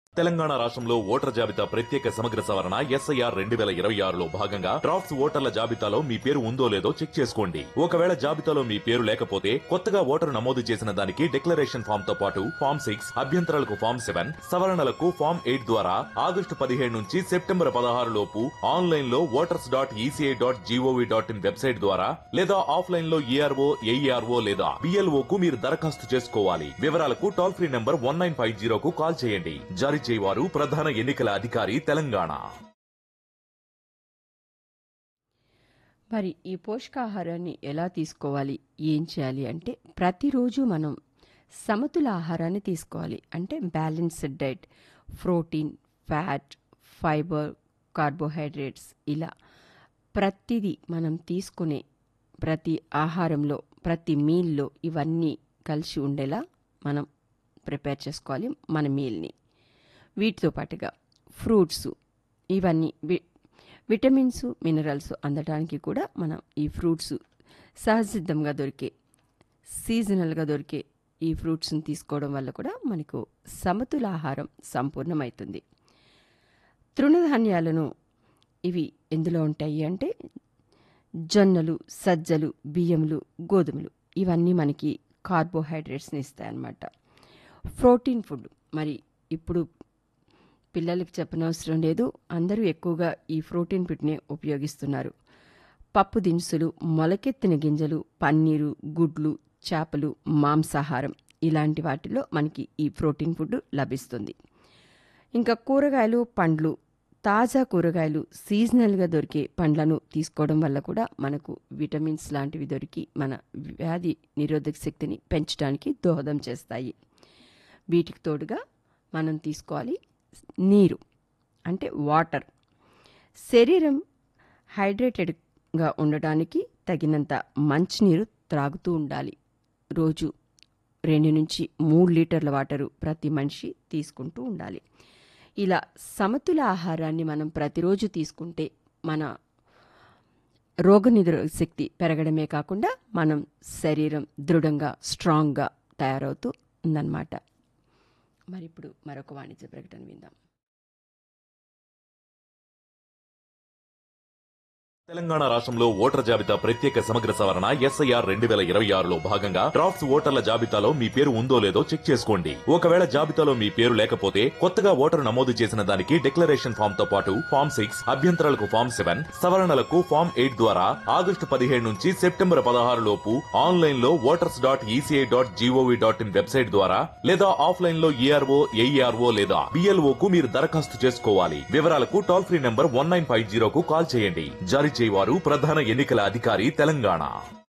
తెలంగాణ రాష్ట్రంలో ఓటర్ జాబితా ప్రత్యేక సమగ్ర సవరణ ఎస్ఐఆర్ రెండు వేల ఇరవై ఆరులో భాగంగా డ్రాఫ్ట్స్ ఓటర్ల జాబితాలో మీ పేరు ఉందో లేదో చెక్ చేసుకోండి ఒకవేళ జాబితాలో మీ పేరు లేకపోతే కొత్తగా ఓటరు నమోదు చేసిన దానికి డిక్లరేషన్ ఫామ్ తో పాటు ఫామ్ సిక్స్ అభ్యంతరాలకు ఫామ్ సెవెన్ సవరణలకు ఫామ్ ఎయిట్ ద్వారా ఆగస్టు పదిహేడు నుంచి సెప్టెంబర్ పదహారు లోపు ఆన్లైన్ లో voters dot ECI dot GOV dot in website ద్వారా లేదా ఆఫ్లైన్ లో ఈఆర్ఓ ఏఈఆర్ఓ లేదా బిఎల్ఓ కు మీరు దరఖాస్తు చేసుకోవాలి వివరాలకు toll free number one nine five జీరోకు కాల్ చేయండి జారీ చేయవారు ప్రధాన ఎన్నికల అధికారి తెలంగాణ మరి ఈ పోషకాహారాన్ని ఎలా తీసుకోవాలి ఏం చేయాలి అంటే ప్రతిరోజు మనం సమతుల ఆహారాన్ని తీసుకోవాలి అంటే balanced diet protein fat fibre carbohydrates ఇలా ప్రతిదీ మనం తీసుకునే ప్రతి ఆహారంలో ప్రతి మీల్లో ఇవన్నీ కలిసి ఉండేలా మనం ప్రిపేర్ చేసుకోవాలి మన మీల్ని వీటితో పాటుగా ఫ్రూట్స్ ఇవన్నీ వి- విటమిన్స్ మినరల్స్ అందడానికి కూడా మనం ఈ ఫ్రూట్స్ సహజసిద్ధంగా దొరికే సీజనల్గా దొరికే ఈ ఫ్రూట్స్ని తీసుకోవడం వల్ల కూడా మనకు సమతుల ఆహారం సంపూర్ణమవుతుంది తృణధాన్యాలను ఇవి ఎందులో ఉంటాయి అంటే జొన్నలు సజ్జలు బియ్యములు గోధుమలు ఇవన్నీ మనకి కార్బోహైడ్రేట్స్ని ఇస్తాయన్నమాట ప్రోటీన్ ఫుడ్ మరి ఇప్పుడు పిల్లలకి చెప్పనవసరం లేదు అందరూ ఎక్కువగా ఈ ప్రోటీన్ ఫుడ్నే ఉపయోగిస్తున్నారు పప్పు దినుసులు మొలకెత్తిన గింజలు పన్నీరు గుడ్లు చేపలు మాంసాహారం ఇలాంటి వాటిలో మనకి ఈ ప్రోటీన్ ఫుడ్ లభిస్తుంది ఇంకా కూరగాయలు పండ్లు తాజా కూరగాయలు సీజనల్గా దొరికే పండ్లను తీసుకోవడం వల్ల కూడా మనకు విటమిన్స్ లాంటివి దొరికి మన వ్యాధి నిరోధక శక్తిని పెంచడానికి దోహదం చేస్తాయి వీటికి తోడుగా మనం తీసుకోవాలి నీరు అంటే వాటర్ శరీరం హైడ్రేటెడ్గా ఉండడానికి తగినంత మంచినీరు త్రాగుతూ ఉండాలి రోజు రెండు నుంచి మూడు లీటర్ల వాటరు ప్రతి మనిషి తీసుకుంటూ ఉండాలి ఇలా సమతుల ఆహారాన్ని మనం ప్రతిరోజు తీసుకుంటే మన రోగనిరోధక శక్తి పెరగడమే కాకుండా మనం శరీరం దృఢంగా స్ట్రాంగ్గా తయారవుతూ ఉందన్నమాట మరి ఇప్పుడు మరొక వాణిజ్య ప్రకటన విందాం తెలంగాణ రాష్ట్రంలో ఓటర్ జాబితా ప్రత్యేక సమగ్ర సవరణ ఎస్ఐఆర్ రెండు వేల ఇరవై ఆరులో భాగంగా డ్రాఫ్ట్స్ ఓటర్ల జాబితాలో మీ పేరు ఉందో లేదో చెక్ చేసుకోండి ఒకవేళ జాబితాలో మీ పేరు లేకపోతే కొత్తగా ఓటరు నమోదు చేసిన దానికి డిక్లరేషన్ ఫామ్ తో పాటు ఫామ్ సిక్స్ అభ్యంతరాలకు ఫామ్ సెవెన్ సవరణలకు ఫామ్ ఎయిట్ ద్వారా ఆగస్టు పదిహేడు నుంచి సెప్టెంబర్ పదహారు లోపు ఆన్లైన్ లో voters dot ECI dot GOV dot in website ద్వారా లేదా ఆఫ్లైన్ లో ఈఆర్ఓ ఏఈఆర్ఓ లేదా బిఎల్ఓ కు మీరు దరఖాస్తు చేసుకోవాలి వివరాలకు toll free number one nine five జీరోకు కాల్ చేయండి జారీ చేయవారు ప్రధాన ఎన్నికల అధికారి తెలంగాణ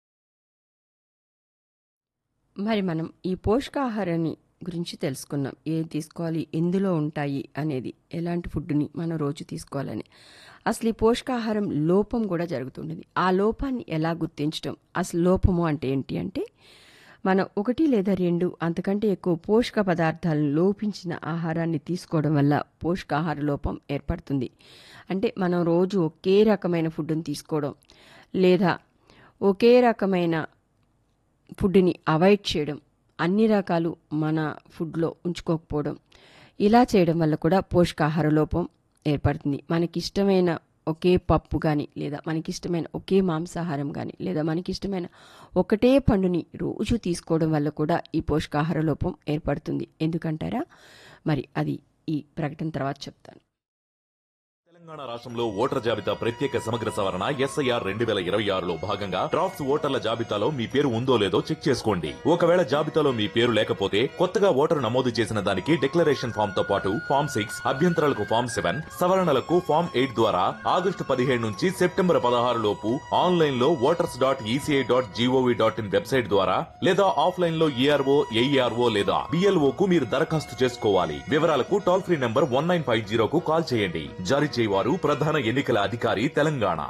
మరి మనం ఈ పోషకాహారాన్ని గురించి తెలుసుకున్నాం ఏం తీసుకోవాలి ఎందులో ఉంటాయి అనేది ఎలాంటి ఫుడ్ని మనం రోజు తీసుకోవాలని అసలు ఈ పోషకాహారం లోపం కూడా జరుగుతుండేది ఆ లోపాన్ని ఎలా గుర్తించడం అసలు లోపము అంటే ఏంటి అంటే మనం ఒకటి లేదా రెండు అంతకంటే ఎక్కువ పోషక పదార్థాలను లోపించిన ఆహారాన్ని తీసుకోవడం వల్ల పోషకాహార లోపం ఏర్పడుతుంది అంటే మనం రోజు ఒకే రకమైన ఫుడ్ని తీసుకోవడం లేదా ఒకే రకమైన ఫుడ్ని అవాయిడ్ చేయడం అన్ని రకాలు మన ఫుడ్లో ఉంచుకోకపోవడం ఇలా చేయడం వల్ల కూడా పోషకాహార లోపం ఏర్పడుతుంది మనకిష్టమైన ఒకే పప్పు కానీ లేదా మనకిష్టమైన ఒకే మాంసాహారం కానీ లేదా మనకిష్టమైన ఒకటే పండుని రోజు తీసుకోవడం వల్ల కూడా ఈ పోషకాహార లోపం ఏర్పడుతుంది ఎందుకంటారా మరి అది ఈ ప్రకటన తర్వాత చెప్తాను తెలంగాణ రాష్ట్రంలో ఓటర్ జాబితా ప్రత్యేక సమగ్ర సవరణ ఎస్ఐఆర్ రెండు వేల ఇరవై ఆరులో భాగంగా డ్రాఫ్ట్స్ ఓటర్ల జాబితాలో మీ పేరు ఉందో లేదో చెక్ చేసుకోండి ఒకవేళ జాబితాలో మీ పేరు లేకపోతే కొత్తగా ఓటరు నమోదు చేసిన దానికి డిక్లరేషన్ ఫామ్ తో పాటు ఫామ్ సిక్స్ అభ్యంతరాలకు ఫామ్ సెవెన్ సవరణలకు ఫామ్ ఎయిట్ ద్వారా ఆగస్టు పదిహేడు నుంచి సెప్టెంబర్ పదహారు లోపు ఆన్లైన్ లో voters dot ECI dot GOV dot in website ద్వారా లేదా ఆఫ్లైన్ లో ఈఆర్ఓ ఏఈఆర్ఓ లేదా బిఎల్ఓ కు మీరు దరఖాస్తు చేసుకోవాలి వివరాలకు toll free number one nine five జీరోకు కాల్ చేయండి జారీ చేయవారు ప్రధాన ఎన్నికల అధికారి తెలంగాణ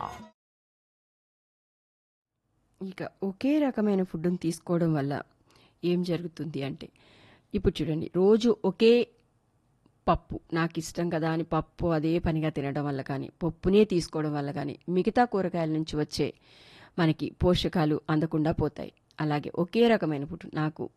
ఇక ఒకే రకమైన ఫుడ్ని తీసుకోవడం వల్ల ఏం జరుగుతుంది అంటే ఇప్పుడు చూడండి రోజు ఒకే పప్పు నాకు ఇష్టం కదా అని పప్పు అదే పనిగా తినడం వల్ల కానీ పప్పునే తీసుకోవడం వల్ల కానీ మిగతా కూరగాయల నుంచి వచ్చే మనకి పోషకాలు అందకుండా పోతాయి అలాగే ఒకే రకమైన ఫుడ్ నాకు